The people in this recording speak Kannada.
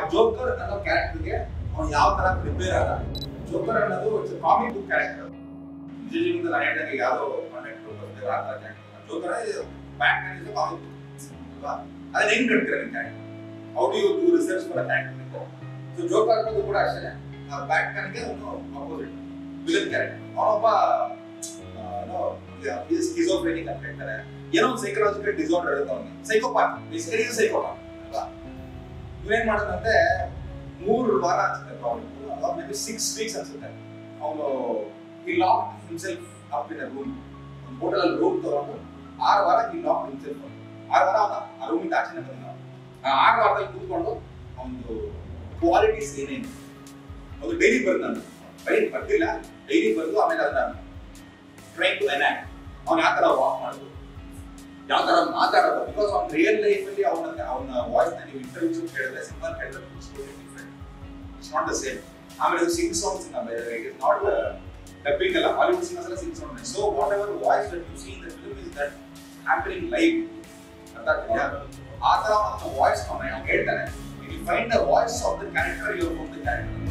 ಜೋಕರ್ ಅನ್ನೋ ಕ್ಯಾರೆಕ್ಟರ್ಗೆ ಅವ್ನು ಯಾವ ತರ ಪ್ರಿಪೇರ್ ಆದ ಜೋಕರ್ ಅನ್ನೋದು ಇಟ್ಸ್ ಕಾಮಿಕ್ ಬುಕ್ ಕ್ಯಾರೆಕ್ಟರ್ ನಿಜ ಜೀವನದಲ್ಲಿ ನಾನು ಹೇಳ್ದಂಗೆ ಯಾವ್ದೋ ಕಾಂಟ್ಯಾಕ್ಟ್ ಬರ್ತಾರೆ ಆ ತರ character joker batman is comic ಅಲ್ವಾ ಅದನ್ನ ಹೆಂಗ್ ಕಟ್ತೀರ ನಿಮ್ character how do you do research for character so joker ಅನ್ನೋದು ಕೂಡ ಅಷ್ಟೇ ಬ್ಯಾಟ್ ಮ್ಯಾನ್ಗೆ ಅವನು ಅಪೋಸಿಟ್ ವಿಲನ್ ಕ್ಯಾರೆಕ್ಟರ್ ಅವನೊಬ್ಬ ಏನೋ ಸ್ಕಿಜೋಫ್ರೆನಿಕ್ ಅಂತ ಹೇಳ್ತಾರೆ ಏನೋ ಒಂದು ಸೈಕಲಾಜಿಕಲ್ ಡಿಸಾರ್ಡರ್ ಇರುತ್ತೆ ಅವನಿಗೆ ಸೈಕೋಪಾತ್ ಬೇಸಿಕಲಿ ಸೈಕೋಪಾತ್ ಅಲ್ವಾ ಇವೇನ್ ಮಾಡೋದಂತೆ ಮೂರು ವಾರ ಅನ್ಸುತ್ತೆ ಅವನು ಮೇ ಬಿ ಸಿಕ್ಸ್ ವೀಕ್ಸ್ ಅನ್ಸುತ್ತೆ ಅವನು ಈ lock himself up in room ಒಂದು ಹೋಟೆಲ್ ಅಲ್ಲಿ ರೂಮ್ ತಗೊಂಡು ಆರು ವಾರ ಈ ಲಾಕ್ ಹಿಮ್ಸೆಲ್ಫ್ ಆರು ವಾರ ಅವನ ಆ ರೂಮಿಂದ ಆಚೆನೆ ಬಂದಿಲ್ಲ ಅವ್ನು. ಆ ಆರು ವಾರದಲ್ಲಿ ಕೂತ್ಕೊಂಡು ಒಂದು ಕ್ವಾಲಿಟೀಸ್ ಏನೇನು ಒಂದು ಡೈಲಿ ಬರೆದು ನಾನು ಬರೀ ಬರ್ತಿಲ್ಲ ಡೈಲಿ ಬರೆದು ಆಮೇಲೆ ಅದನ್ನ ಟ್ರೈ ಟು ಎನಾಕ್ಟ್ ಅವ್ನು ಯಾವ ತರ ವಾಕ್ ಮಾಡೋದು ಯಾವ ತರ ಮಾತಾಡೋದು ಬಿಕಾಸ್ ಅವ್ನ ರಿಯಲ್ ಲೈಫ್ ಅಲ್ಲಿ ಅವನ ಅವನ ವಾಯ್ಸ್ ನ ನೀವು ಇಂಟರ್ವ್ಯೂಸ್ ಕೇಳಿದ್ರೆ ಸಿಂಪಲ್ ಕೇಳಿದ್ರೆ different it's not the same ಆಮೇಲೆ sing songs it is not dubbing ಅಲ್ಲ ಹಾಲಿವುಡ್ ಸಿಂಗರ್ಸ್ ಎಲ್ಲ sing song so whatever voice that you see in the film is that happening live ಅರ್ಥ ಆಗ್ತಿದ್ಯಾ ಆ ತರ ಅವನ ವಾಯ್ಸ್ ಅವನ ಹೇಳ್ತಾನೆ you find the voice of the character you of the character